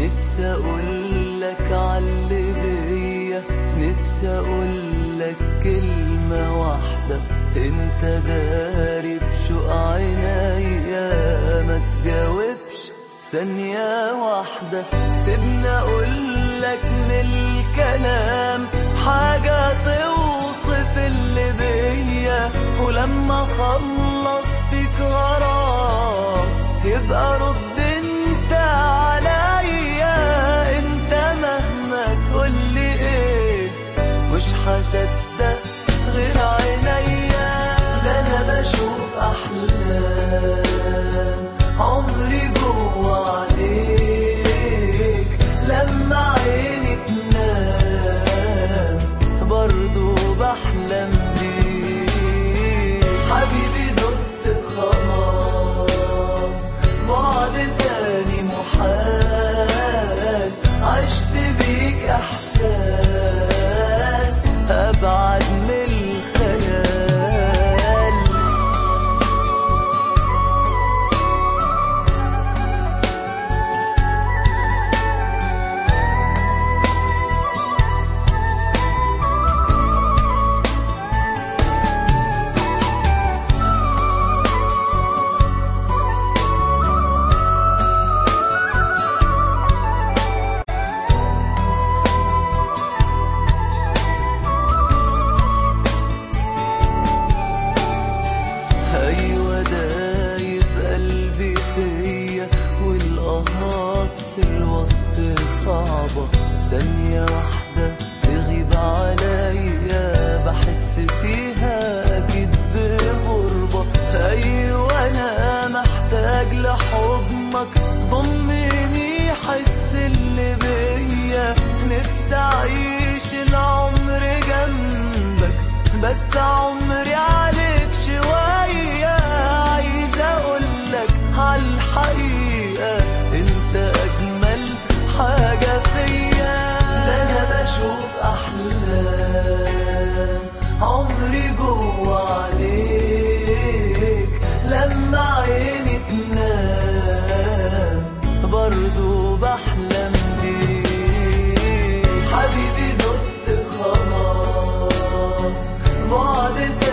نفسي اقولك عاللي بيا نفسي اقولك كلمة واحدة انت داري بشوق عينيا ما تجاوبش ثانية واحدة سيبني اقولك من الكلام حاجة توصف اللي بيا ولما اخلص فيك غرام تبقى رد انت عليا انت مهما تقولي ايه مش هصدق غير عينيا ده انا بشوف احلام عمري جوا عليك لما عيني تنام برضو بحلم بيك حبيبي دقت خلاص بعد تاني محال عشت بيك احساس ابعد من الخيال ايوه دايب قلبي فيا والقهات في الوصف صعبة ثانية واحدة تغيب عليا بحس فيها اكيد بغربة ايوه انا محتاج لحضنك ضمني حس اللي بيا نفسي اعيش العمر جنبك بس عمري عليك شوية عايز اقولك عالحقيقة انت اجمل حاجة فيا ده انا بشوف احلام عمري جوا عليك لما عيني تنام برضو بحلم بيك حبيبي دقت خلاص بعد